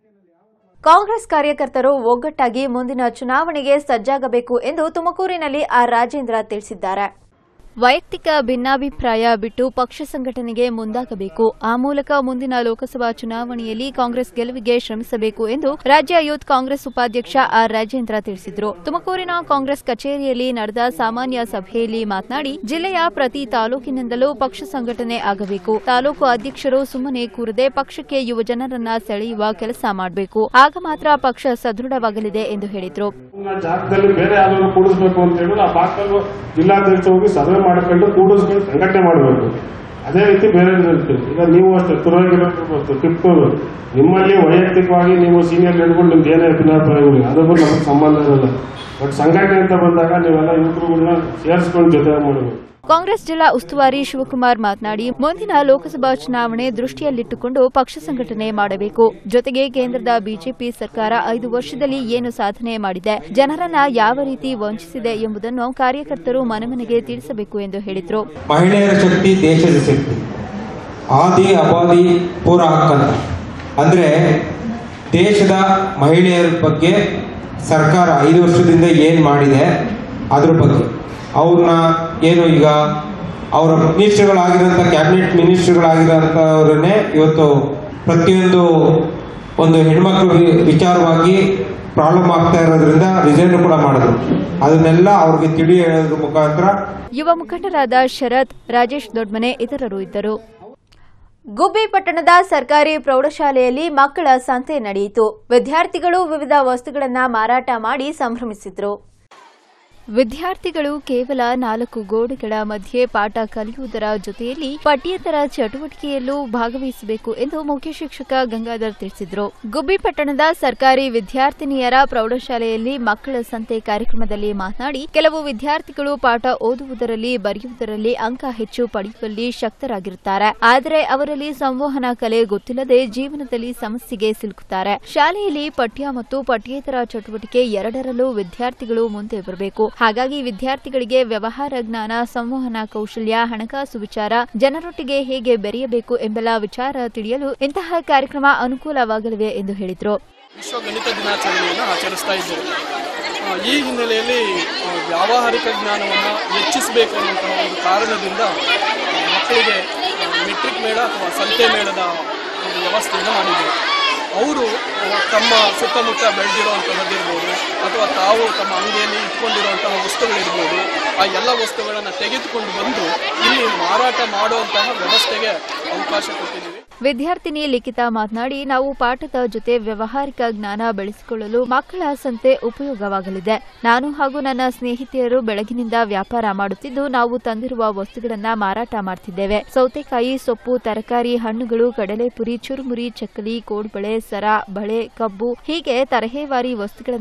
A: ಕಾಂಗ್ರೆಸ್ ಕಾರ್ಯಕರ್ತರು ಒಗ್ಗಟ್ಟಾಗಿ ಮುಂದಿನ ಚುನಾವಣೆಗೆ ಸಜ್ಜಾಗಬೇಕು ಎಂದು ತುಮಕೂರಿನಲ್ಲಿ ಆರ್ ರಾಜೇಂದ್ರ ತಿಳಿಸಿದ್ದಾರೆ ವೈಯಕ್ತಿಕ ಭಿನ್ನಾಭಿಪ್ರಾಯ ಬಿಟ್ಟು ಪಕ್ಷ ಸಂಘಟನೆಗೆ ಮುಂದಾಗಬೇಕು ಆ ಮೂಲಕ ಮುಂದಿನ ಲೋಕಸಭಾ ಚುನಾವಣೆಯಲ್ಲಿ ಕಾಂಗ್ರೆಸ್ ಗೆಲುವಿಗೆ ಶ್ರಮಿಸಬೇಕು ಎಂದು ರಾಜ್ಯ ಯೂತ್ ಕಾಂಗ್ರೆಸ್ ಉಪಾಧ್ಯಕ್ಷ ಆರ್ ರಾಜೇಂದ್ರ ತಿಳಿಸಿದರು ತುಮಕೂರಿನ ಕಾಂಗ್ರೆಸ್ ಕಚೇರಿಯಲ್ಲಿ ನಡೆದ ಸಾಮಾನ್ಯ ಸಭೆಯಲ್ಲಿ ಮಾತನಾಡಿ ಜಿಲ್ಲೆಯ ಪ್ರತಿ ತಾಲೂಕಿನಿಂದಲೂ ಪಕ್ಷ ಸಂಘಟನೆ ಆಗಬೇಕು ತಾಲೂಕು ಅಧ್ಯಕ್ಷರು ಸುಮ್ಮನೆ ಕೂರದೆ ಪಕ್ಷಕ್ಕೆ ಯುವ ಜನರನ್ನ ಸೆಳೆಯುವ ಕೆಲಸ ಮಾಡಬೇಕು ಆಗ ಮಾತ್ರ ಪಕ್ಷ ಸದೃಢವಾಗಲಿದೆ ಎಂದು ಹೇಳಿದರು
I: ಆ ಜಾಗದಲ್ಲಿ ಬೇರೆ ಯಾವ್ದಾದ್ರು ಕೂಡಿಸ್ಬೇಕು ಅಂತ ಹೇಳಿದ್ರೆ ಆ ಭಾಗದಲ್ಲಿ ಜಿಲ್ಲಾಧ್ಯಕ್ಷ ಹೋಗಿ ಸಭೆ ಮಾಡ್ಕೊಂಡು ಕೂಡಿಸ್ಕೊಂಡು ಸಂಘಟನೆ ಮಾಡಬೇಕು ಅದೇ ರೀತಿ ಬೇರೆ ಇರುತ್ತೆ ಈಗ ನೀವು ಅಷ್ಟೇ ತುರಾಗಿರೋದು ಟಿಪ್ಪು ನಿಮ್ಮಲ್ಲಿ ವೈಯಕ್ತಿಕವಾಗಿ ನೀವು ಸೀನಿಯರ್ ಹಿಡ್ಕೊಂಡು ನಿಮ್ಗೆ ಏನೇ ಭಿನ್ನಾಭಿಪ್ರಾಯಗಳು ಅದಕ್ಕೂ ನಮಗೆ ಸಂಬಂಧ ಇರಲ್ಲ ಬಟ್ ಸಂಘಟನೆ ಅಂತ ಬಂದಾಗ ನೀವೆಲ್ಲ ಯುವಕರುಗಳನ್ನ ಸೇರಿಸ್ಕೊಂಡು ಜೊತೆ ಮಾಡಬೇಕು
A: ಕಾಂಗ್ರೆಸ್ ಜಿಲ್ಲಾ ಉಸ್ತುವಾರಿ ಶಿವಕುಮಾರ್ ಮಾತನಾಡಿ ಮುಂದಿನ ಲೋಕಸಭಾ ಚುನಾವಣೆ ದೃಷ್ಟಿಯಲ್ಲಿಟ್ಟುಕೊಂಡು ಪಕ್ಷ ಸಂಘಟನೆ ಮಾಡಬೇಕು ಜೊತೆಗೆ ಕೇಂದ್ರದ ಬಿಜೆಪಿ ಸರ್ಕಾರ ಐದು ವರ್ಷದಲ್ಲಿ ಏನು ಸಾಧನೆ ಮಾಡಿದೆ ಜನರನ್ನ ಯಾವ ರೀತಿ ವಂಚಿಸಿದೆ ಎಂಬುದನ್ನು ಕಾರ್ಯಕರ್ತರು ಮನೆಮನೆಗೆ ತಿಳಿಸಬೇಕು ಎಂದು ಹೇಳಿದರು
J: ಮಹಿಳೆಯರ ಶಕ್ತಿ ದೇಶದ ಶಕ್ತಿ ಆದಿ ಅಪಾದಿ ಪೂರ ಹಕ್ಕಂತ ಅಂದರೆ ದೇಶದ ಮಹಿಳೆಯರ ಬಗ್ಗೆ ಸರ್ಕಾರ ಐದು ವರ್ಷದಿಂದ ಏನು ಮಾಡಿದೆ ಅದ್ರ ಬಗ್ಗೆ ಅವ್ರನ್ನ ಏನು ಈಗ ಅವರ ಮಿನಿಸ್ಟರ್ಗಳಾಗಿರೋಂಥ ಕ್ಯಾಬಿನೆಟ್ ಮಿನಿಸ್ಟರ್ಗಳಾಗಿರೋಂಥವ್ರನ್ನೇ ಇವತ್ತು ಪ್ರತಿಯೊಂದು ಒಂದು ಹೆಣ್ಮಕ್ಳು ವಿ- ವಿಚಾರವಾಗಿ ಪ್ರಾಬ್ಲಮ್ ಆಗ್ತಾ ಇರೋದ್ರಿಂದ ರಿಸೈನ್ ಕೂಡ ಮಾಡಿದ್ರು ಅದನ್ನೆಲ್ಲ ಅವ್ರಿಗೆ ತಿಳಿ ಹೇಳೋದ್ರ ಮುಖಾಂತರ
A: ಯುವ ಮುಖಂಡರಾದ ಶರತ್ ರಾಜೇಶ್ ದೊಡ್ಮನೆ ಇತರರು ಇದ್ದರು ಗುಬ್ಬಿ ಪಟ್ಟಣದ ಸರ್ಕಾರಿ ಪ್ರೌಢಶಾಲೆಯಲ್ಲಿ ಮಕ್ಕಳ ಸಂತೆ ನಡೆಯಿತು ವಿದ್ಯಾರ್ಥಿಗಳು ವಿವಿಧ ವಸ್ತುಗಳನ್ನು ಮಾರಾಟ ಮಾಡಿ ಸಂಭ್ರಮಿಸಿದ್ರು ವಿದ್ಯಾರ್ಥಿಗಳು ಕೇವಲ ನಾಲ್ಕು ಗೋಡೆಗಳ ಮಧ್ಯೆ ಪಾಠ ಕಲಿಯುವುದರ ಜೊತೆಯಲ್ಲಿ ಪಠ್ಯೇತರ ಚಟುವಟಿಕೆಯಲ್ಲೂ ಭಾಗವಹಿಸಬೇಕು ಎಂದು ಮುಖ್ಯ ಶಿಕ್ಷಕ ಗಂಗಾಧರ್ ತಿಳಿಸಿದರು ಗುಬ್ಬಿ ಪಟ್ಟಣದ ಸರ್ಕಾರಿ ವಿದ್ಯಾರ್ಥಿನಿಯರ ಪ್ರೌಢಶಾಲೆಯಲ್ಲಿ ಮಕ್ಕಳ ಸಂತೆ ಕಾರ್ಯಕ್ರಮದಲ್ಲಿ ಮಾತನಾಡಿ ಕೆಲವು ವಿದ್ಯಾರ್ಥಿಗಳು ಪಾಠ ಓದುವುದರಲ್ಲಿ ಬರೆಯುವುದರಲ್ಲಿ ಅಂಕ ಹೆಚ್ಚು ಪಡೆಯುವಲ್ಲಿ ಶಕ್ತರಾಗಿರುತ್ತಾರೆ ಆದರೆ ಅವರಲ್ಲಿ ಸಂವಹನ ಕಲೆ ಗೊತ್ತಿಲ್ಲದೆ ಜೀವನದಲ್ಲಿ ಸಮಸ್ಯೆಗೆ ಸಿಲುಕುತ್ತಾರೆ ಶಾಲೆಯಲ್ಲಿ ಪಠ್ಯ ಮತ್ತು ಪಠ್ಯೇತರ ಚಟುವಟಿಕೆ ಎರಡರಲ್ಲೂ ವಿದ್ಯಾರ್ಥಿಗಳು ಮುಂದೆ ಬರಬೇಕು ಹಾಗಾಗಿ ವಿದ್ಯಾರ್ಥಿಗಳಿಗೆ ವ್ಯವಹಾರ ಜ್ಞಾನ ಸಂವಹನ ಕೌಶಲ್ಯ ಹಣಕಾಸು ವಿಚಾರ ಜನರೊಟ್ಟಿಗೆ ಹೇಗೆ ಬೆರೆಯಬೇಕು ಎಂಬೆಲ್ಲ ವಿಚಾರ ತಿಳಿಯಲು ಇಂತಹ ಕಾರ್ಯಕ್ರಮ ಅನುಕೂಲವಾಗಲಿವೆ ಎಂದು ಹೇಳಿದರು
K: ವಿಶ್ವ ಗಣಿತ ದಿನಾಚರಣೆಯನ್ನು ಆಚರಿಸ್ತಾ ಇದ್ದೇವೆ ಆ, ಈ ಹಿನ್ನೆಲೆಯಲ್ಲಿ ಆ, ವ್ಯಾವಹಾರಿಕ ಜ್ಞಾನವನ್ನು ಹೆಚ್ಚಿಸಬೇಕು ಅನ್ನುವಂತಹ ಒಂದು ಕಾರಣದಿಂದ ಆ, ಮಕ್ಕಳಿಗೆ ಆ, ಮೆಟ್ರಿಕ್ ಮೇಳ ಅಥವಾ ಸಂತೆ ಮೇಳದ ಒಂದು ವ್ಯವಸ್ಥೆಯನ್ನು ಮಾಡಿದ್ದೇವೆ ಅವರು ಆ, ತಮ್ಮ ಸುತ್ತಮುತ್ತ ಬೆಳೆದಿರುವಂತಹದ್ದಿರ್ಬೋದು ಅಥವಾ ತಾವು ತಮ್ಮ ಅಂಗಡಿಯಲ್ಲಿ ಇಟ್ಕೊಂಡಿರುವಂತಹ ವಸ್ತುಗಳಿರ್ಬೋದು ಆ ಎಲ್ಲ ವಸ್ತುಗಳನ್ನು ತೆಗೆದುಕೊಂಡು ಬಂದು ಇಲ್ಲಿ ಮಾರಾಟ ಮಾಡುವಂತಹ ವ್ಯವಸ್ಥೆಗೆ ಅವಕಾಶ ಕೊಟ್ಟಿದ್ದೀವಿ
A: ವಿದ್ಯಾರ್ಥಿನಿ ಲಿಖಿತಾ ಮಾತನಾಡಿ ನಾವು ಪಾಠದ ಜೊತೆ ವ್ಯವಹಾರಿಕ ಜ್ಞಾನ ಬೆಳೆಸಿಕೊಳ್ಳಲು ಮಕ್ಕಳ ಸಂತೆ ಉಪಯೋಗವಾಗಲಿದೆ ನಾನು ಹಾಗೂ ನನ್ನ ಸ್ನೇಹಿತೆಯರು ಬೆಳಗಿನಿಂದ ವ್ಯಾಪಾರ ಮಾಡುತ್ತಿದ್ದು ನಾವು ತಂದಿರುವ ವಸ್ತುಗಳನ್ನ ಮಾರಾಟ ಮಾಡ್ತಿದ್ದೇವೆ ಸೌತೆಕಾಯಿ ಸೊಪ್ಪು ತರಕಾರಿ ಹಣ್ಣುಗಳು ಕಡಲೆಪುರಿ ಚುರುಮುರಿ ಚಕ್ಕಲಿ ಕೋಡ್ಬಳೆ ಸರ ಬಳೆ ಕಬ್ಬು ಹೀಗೆ ತರಹೇವಾರಿ ವಸ್ತುಗಳನ್ನ ಮಾರಾಟ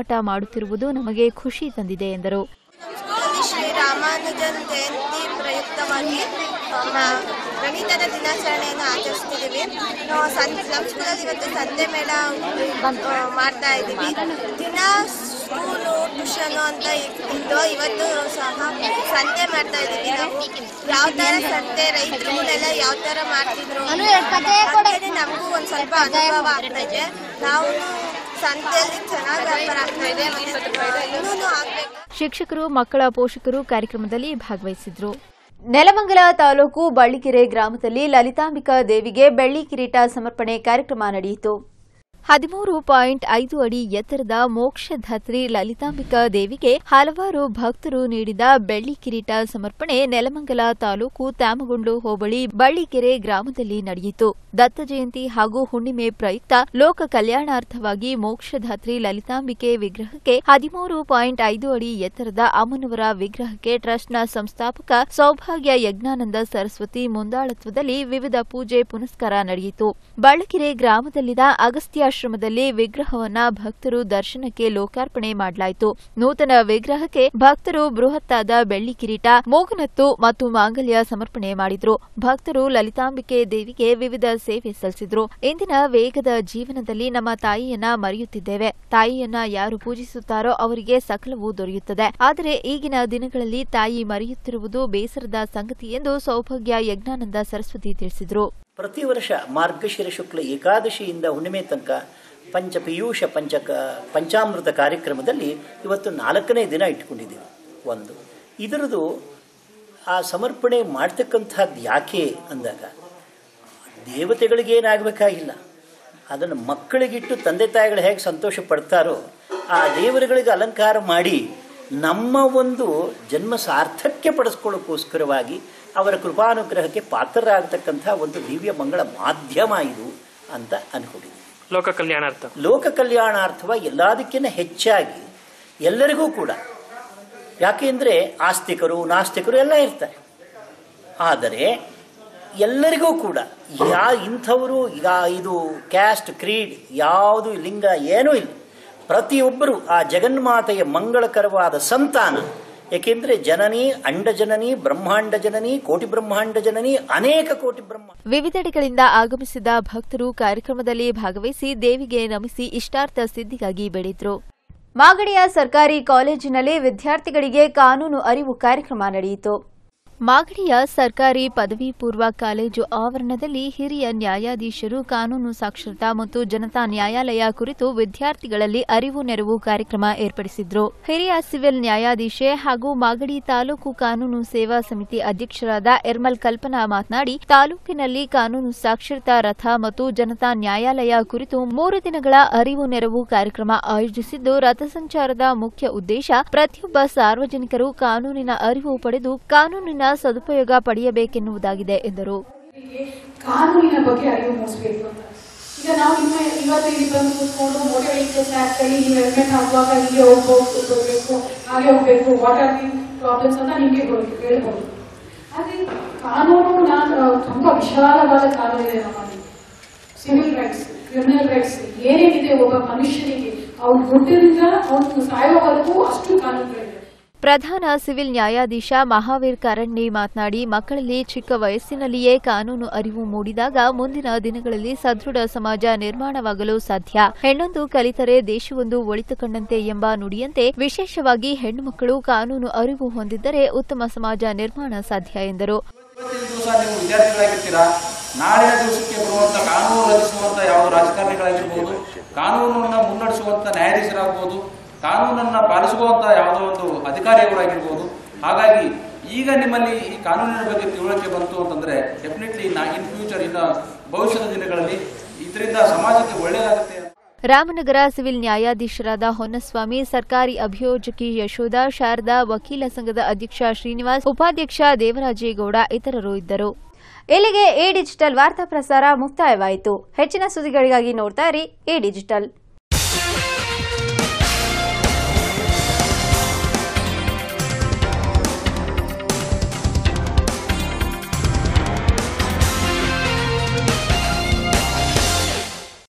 A: ಹೋರಾಟ ಮಾಡುತ್ತಿರುವುದು ನಮಗೆ ಖುಷಿ ತಂದಿದೆ ಎಂದರು
L: ಸ್ಕೂಲಲ್ಲಿ ಶ್ರೀ ರಾಮಾನುಜನ್ ಜಯಂತಿ ಪ್ರಯುಕ್ತವಾಗಿ ನಮ್ಮ ಗಣಿತದ ದಿನಾಚರಣೆಯನ್ನು ಆಚರಿಸ್ತಿದ್ದೀವಿ ನಾವು ಸಂ ನಮ್ಮ ಸ್ಕೂಲಲ್ಲಿ ಇವತ್ತು ಸಂತೆ ಮೇಳ ಆ, ಮಾಡ್ತಾ ಇದ್ದೀವಿ ದಿನ ಸ್ಕೂಲು ಟ್ಯೂಷನು ಅಂತ ಇದ್ದು ಇವತ್ತು ಸಹ ಸಂತೆ ಮಾಡ್ತಾ ಇದ್ದೀವಿ ನಾವು ಯಾವ ಥರ ಸಂತೆ ರೈತರುಗಳೆಲ್ಲ ಯಾವ ಥರ ಮಾಡ್ತಿದ್ರು ಹಾಗೇನೆ ನಮಗೂ ಒಂದು ಸ್ವಲ್ಪ ಅನುಭವ ಆಗ್ತಾ ಇದೆ ನಾವು ಸಂತೆಯಲ್ಲಿ ಚೆನ್ನಾಗಿ ವ್ಯಾಪಾರ ಆಗ್ತಾ ಇದೆ ಮತ್ತೆ ಇನ್ನೂ ಆಗ್ಬೇಕು
A: ಶಿಕ್ಷಕರು ಮಕ್ಕಳ ಪೋಷಕರು ಕಾರ್ಯಕ್ರಮದಲ್ಲಿ ಭಾಗವಹಿಸಿದ್ರು ನೆಲಮಂಗಲ ತಾಲೂಕು ಬಳ್ಳಿಕೆರೆ ಗ್ರಾಮದಲ್ಲಿ ಲಲಿತಾಂಬಿಕಾ ದೇವಿಗೆ ಬೆಳ್ಳಿ ಕಿರೀಟ ಸಮರ್ಪಣೆ ಕಾರ್ಯಕ್ರಮ ನಡೆಯಿತು ಹದಿಮೂರು ಪಾಯಿಂಟ್ ಐದು ಅಡಿ ಎತ್ತರದ ಮೋಕ್ಷಧಾತ್ರಿ ಲಲಿತಾಂಬಿಕಾ ದೇವಿಗೆ ಹಲವಾರು ಭಕ್ತರು ನೀಡಿದ ಬೆಳ್ಳಿ ಕಿರೀಟ ಸಮರ್ಪಣೆ ನೆಲಮಂಗಲ ತಾಲೂಕು ತ್ಯಾಮಗೊಂಡು ಹೋಬಳಿ ಬಳ್ಳಿಕೆರೆ ಗ್ರಾಮದಲ್ಲಿ ನಡೆಯಿತು ದತ್ತ ಜಯಂತಿ ಹಾಗೂ ಹುಣ್ಣಿಮೆ ಪ್ರಯುಕ್ತ ಲೋಕ ಕಲ್ಯಾಣಾರ್ಥವಾಗಿ ಮೋಕ್ಷಧಾತ್ರಿ ಲಲಿತಾಂಬಿಕೆ ವಿಗ್ರಹಕ್ಕೆ ಹದಿಮೂರು ಪಾಯಿಂಟ್ ಐದು ಅಡಿ ಎತ್ತರದ ಅಮ್ಮನವರ ವಿಗ್ರಹಕ್ಕೆ ಟ್ರಸ್ಟ್ನ ಸಂಸ್ಥಾಪಕ ಸೌಭಾಗ್ಯ ಯಜ್ಞಾನಂದ ಸರಸ್ವತಿ ಮುಂದಾಳತ್ವದಲ್ಲಿ ವಿವಿಧ ಪೂಜೆ ಪುನಸ್ಕಾರ ನಡೆಯಿತು ಬಳ್ಳಕೆರೆ ಗ್ರಾಮದಲ್ಲಿನ ಅಗಸ್ತ್ಯಾಶ್ರಮದಲ್ಲಿ ವಿಗ್ರಹವನ್ನ ಭಕ್ತರು ದರ್ಶನಕ್ಕೆ ಲೋಕಾರ್ಪಣೆ ಮಾಡಲಾಯಿತು ನೂತನ ವಿಗ್ರಹಕ್ಕೆ ಭಕ್ತರು ಬೃಹತ್ತಾದ ಬೆಳ್ಳಿ ಕಿರೀಟ ಮೂಗನತ್ತು ಮತ್ತು ಮಾಂಗಲ್ಯ ಸಮರ್ಪಣೆ ಮಾಡಿದ್ರು ಭಕ್ತರು ಲಲಿತಾಂಬಿಕೆ ದೇವಿಗೆ ವಿವಿಧ ಸೇವೆ ಸಲ್ಲಿಸಿದ್ರು ಇಂದಿನ ವೇಗದ ಜೀವನದಲ್ಲಿ ನಮ್ಮ ತಾಯಿಯನ್ನ ಮರೆಯುತ್ತಿದ್ದೇವೆ ತಾಯಿಯನ್ನ ಯಾರು ಪೂಜಿಸುತ್ತಾರೋ ಅವರಿಗೆ ಸಕಲವೂ ದೊರೆಯುತ್ತದೆ ಆದರೆ ಈಗಿನ ದಿನಗಳಲ್ಲಿ ತಾಯಿ ಮರೆಯುತ್ತಿರುವುದು ಬೇಸರದ ಸಂಗತಿ ಎಂದು ಸೌಭಾಗ್ಯ ಯಜ್ಞಾನಂದ ಸರಸ್ವತಿ ತಿಳಿಸಿದರು
M: ಪ್ರತಿ ವರ್ಷ ಮಾರ್ಗಶಿರ ಶುಕ್ಲ ಏಕಾದಶಿಯಿಂದ ಹುಣ್ಣಿಮೆ ತನಕ ಪಂಚ ಪಿಯೂಷ ಪಂಚಕ ಪಂಚಾಮೃತ ಕಾರ್ಯಕ್ರಮದಲ್ಲಿ ಇವತ್ತು ನಾಲ್ಕನೇ ದಿನ ಇಟ್ಕೊಂಡಿದ್ದೀವಿ ಒಂದು ಇದರದು ಆ ಸಮರ್ಪಣೆ ಮಾಡ್ತಕ್ಕಂಥದ್ದು ಯಾಕೆ ಅಂದಾಗ ದೇವತೆಗಳಿಗೇನಾಗಬೇಕಾಗಿಲ್ಲ ಅದನ್ನು ಮಕ್ಕಳಿಗಿಟ್ಟು ತಂದೆ ತಾಯಿಗಳು ಹೇಗೆ ಸಂತೋಷ ಪಡ್ತಾರೋ ಆ ದೇವರುಗಳಿಗೆ ಅಲಂಕಾರ ಮಾಡಿ ನಮ್ಮ ಒಂದು ಜನ್ಮ ಸಾರ್ಥಕ್ಯ ಪಡಿಸ್ಕೊಳ್ಳೋಕ್ಕೋಸ್ಕರವಾಗಿ ಅವರ ಕೃಪಾನುಗ್ರಹಕ್ಕೆ ಪಾತ್ರರಾಗತಕ್ಕಂಥ ಒಂದು ದಿವ್ಯ ಮಂಗಳ ಮಾಧ್ಯಮ ಇದು ಅಂತ ಅನ್ಕೊಂಡಿದ್ದೀನಿ
N: ಲೋಕ ಕಲ್ಯಾಣಾರ್ಥ
M: ಲೋಕ ಕಲ್ಯಾಣಾರ್ಥವಾಗಿ ಎಲ್ಲದಕ್ಕಿಂತ ಹೆಚ್ಚಾಗಿ ಎಲ್ಲರಿಗೂ ಕೂಡ ಯಾಕೆಂದರೆ ಆಸ್ತಿಕರು ನಾಸ್ತಿಕರು ಎಲ್ಲ ಇರ್ತಾರೆ ಆದರೆ ಎಲ್ಲರಿಗೂ ಕೂಡ ಯಾ ಇಂಥವರು ಯಾ ಇದು ಕ್ಯಾಸ್ಟ್ ಕ್ರೀಡ್ ಯಾವುದು ಲಿಂಗ ಏನೂ ಇಲ್ಲ ಪ್ರತಿಯೊಬ್ಬರು ಆ ಜಗನ್ಮಾತೆಯ ಮಂಗಳಕರವಾದ ಸಂತಾನ ಏಕೆಂದರೆ ಜನನಿ ಅಂಡಜನನಿ ಬ್ರಹ್ಮಾಂಡ ಜನನಿ ಕೋಟಿ ಬ್ರಹ್ಮಾಂಡ ಜನನಿ ಅನೇಕ ಕೋಟಿ ಬ್ರಹ್ಮ
A: ವಿವಿಧೆಡೆಗಳಿಂದ ಆಗಮಿಸಿದ ಭಕ್ತರು ಕಾರ್ಯಕ್ರಮದಲ್ಲಿ ಭಾಗವಹಿಸಿ ದೇವಿಗೆ ನಮಿಸಿ ಇಷ್ಟಾರ್ಥ ಸಿದ್ಧಿಗಾಗಿ ಬೇಡಿದ್ರು ಮಾಗಡಿಯ ಸರ್ಕಾರಿ ಕಾಲೇಜಿನಲ್ಲಿ ವಿದ್ಯಾರ್ಥಿಗಳಿಗೆ ಕಾನೂನು ಅರಿವು ಕಾರ್ಯಕ್ರಮ ನಡೆಯಿತು ಮಾಗಡಿಯ ಸರ್ಕಾರಿ ಪದವಿ ಪೂರ್ವ ಕಾಲೇಜು ಆವರಣದಲ್ಲಿ ಹಿರಿಯ ನ್ಯಾಯಾಧೀಶರು ಕಾನೂನು ಸಾಕ್ಷರತಾ ಮತ್ತು ಜನತಾ ನ್ಯಾಯಾಲಯ ಕುರಿತು ವಿದ್ಯಾರ್ಥಿಗಳಲ್ಲಿ ಅರಿವು ನೆರವು ಕಾರ್ಯಕ್ರಮ ಏರ್ಪಡಿಸಿದ್ರು ಹಿರಿಯ ಸಿವಿಲ್ ನ್ಯಾಯಾಧೀಶೆ ಹಾಗೂ ಮಾಗಡಿ ತಾಲೂಕು ಕಾನೂನು ಸೇವಾ ಸಮಿತಿ ಅಧ್ಯಕ್ಷರಾದ ಎರ್ಮಲ್ ಕಲ್ಪನಾ ಮಾತನಾಡಿ ತಾಲೂಕಿನಲ್ಲಿ ಕಾನೂನು ಸಾಕ್ಷರತಾ ರಥ ಮತ್ತು ಜನತಾ ನ್ಯಾಯಾಲಯ ಕುರಿತು ಮೂರು ದಿನಗಳ ಅರಿವು ನೆರವು ಕಾರ್ಯಕ್ರಮ ಆಯೋಜಿಸಿದ್ದು ರಥಸಂಚಾರದ ಮುಖ್ಯ ಉದ್ದೇಶ ಪ್ರತಿಯೊಬ್ಬ ಸಾರ್ವಜನಿಕರು ಕಾನೂನಿನ ಅರಿವು ಪಡೆದು ಕಾನೂನಿನ ಸದುಪಯೋಗ ಪಡೆಯಬೇಕೆನ್ನುವುದಾಗಿದೆ ಎಂದರು
O: ಕಾನೂನಿನ ಬಗ್ಗೆ ಅರಿವು ಮೂಡಿಸಬೇಕು ಅಂತ ಈಗ ನಾವು ನಿಮ್ಮ ಇವತ್ತು ಇಲ್ಲಿ ಬಂದು ಕೂತ್ಕೊಂಡು ಮೋಟರ್ ವೆಹಿಕಲ್ಸ್ ಆ್ಯಕ್ಟಲ್ಲಿ ನೀವು ಹೆಲ್ಮೆಟ್ ಹಾಕುವಾಗ ಹೀಗೆ ಹೋಗ್ಬೇಕು ಹೋಗ್ಬೇಕು ಹಾಗೆ ಹೋಗ್ಬೇಕು ವಾಟ್ ಆರ್ ದಿ ಪ್ರಾಬ್ಲಮ್ಸ್ ಅಂತ ನಿಮಗೆ ಹೇಳ್ಬೋದು ಆದರೆ ಕಾನೂನು ನಾನು ತುಂಬ ವಿಶಾಲವಾದ ಕಾನೂನು ಇದೆ ನಮ್ಮಲ್ಲಿ ಸಿವಿಲ್ ರೈಟ್ಸ್ ಕ್ರಿಮಿನಲ್ ರೈಟ್ಸ್ ಏನೇನಿದೆ ಒಬ್ಬ ಮನುಷ್ಯನಿಗೆ ಅವ್ನ ಹುಟ್ಟಿನಿಂದ ಅವನು ಸಾಯೋವರೆಗೂ ಅಷ್ಟು ಕಾನೂನುಗಳಿದೆ
A: ಪ್ರಧಾನ ಸಿವಿಲ್ ನ್ಯಾಯಾಧೀಶ ಮಹಾವೀರ್ ಕರಣ್ನಿ ಮಾತನಾಡಿ ಮಕ್ಕಳಲ್ಲಿ ಚಿಕ್ಕ ವಯಸ್ಸಿನಲ್ಲಿಯೇ ಕಾನೂನು ಅರಿವು ಮೂಡಿದಾಗ ಮುಂದಿನ ದಿನಗಳಲ್ಲಿ ಸದೃಢ ಸಮಾಜ ನಿರ್ಮಾಣವಾಗಲು ಸಾಧ್ಯ ಹೆಣ್ಣೊಂದು ಕಲಿತರೆ ದೇಶವೊಂದು ಒಳಿತು ಕಂಡಂತೆ ಎಂಬ ನುಡಿಯಂತೆ ವಿಶೇಷವಾಗಿ ಹೆಣ್ಣು ಮಕ್ಕಳು ಕಾನೂನು ಅರಿವು ಹೊಂದಿದ್ದರೆ ಉತ್ತಮ ಸಮಾಜ ನಿರ್ಮಾಣ ಸಾಧ್ಯ ಎಂದರು
P: ದಿವಸ ನೀವು ವಿದ್ಯಾರ್ಥಿಗಳಾಗಿರ್ತೀರಾ ನಾಳಿನ ದಿವಸಕ್ಕೆ ಬರುವಂತ ಕಾನೂನು ರಚಿಸುವಂತ ಯಾವ ರಾಜಕಾರಣಿಗಳಾಗಿರ್ಬೋದು ಕಾನೂನನ್ನ ಮುನ್ನಡೆಸುವಂತ ನ್ಯಾಯಾಧೀಶರಾಗ್ಬೋದು ಕಾನೂನನ್ನ ಪಾಲಿಸುವಂತ ಯಾವುದೋ ಒಂದು ಅಧಿಕಾರಿಗಳಾಗಿರ್ಬೋದು ಹಾಗಾಗಿ ಈಗ ನಿಮ್ಮಲ್ಲಿ ಈ ಕಾನೂನಿನ ಬಗ್ಗೆ ತಿಳುವಳಿಕೆ ಬಂತು ಅಂತಂದ್ರೆ ಡೆಫಿನೆಟ್ಲಿ ನಾ ಇನ್ ಫ್ಯೂಚರ್ ಇನ್ನ ಭವಿಷ್ಯದ ದಿನಗಳಲ್ಲಿ ಇದರಿಂದ ಸಮಾಜಕ್ಕೆ ಒಳ್ಳೆಯದಾಗುತ್ತೆ
A: ರಾಮನಗರ ಸಿವಿಲ್ ನ್ಯಾಯಾಧೀಶರಾದ ಹೊನ್ನಸ್ವಾಮಿ ಸರ್ಕಾರಿ ಅಭಿಯೋಜಕಿ ಯಶೋಧ ಶಾರದಾ ವಕೀಲ ಸಂಘದ ಅಧ್ಯಕ್ಷ ಶ್ರೀನಿವಾಸ್ ಉಪಾಧ್ಯಕ್ಷ ದೇವರಾಜೇಗೌಡ ಇತರರು ಇದ್ದರು ಇಲ್ಲಿಗೆ ಎ ಡಿಜಿಟಲ್ ವಾರ್ತಾ ಪ್ರಸಾರ ಮುಕ್ತಾಯವಾಯಿತು ಹೆಚ್ಚಿನ ಸುದ್ದಿಗಳಿಗಾಗಿ ನೋಡ್ತಾ ಇರಿ ಎ ಡಿಜಿಟಲ್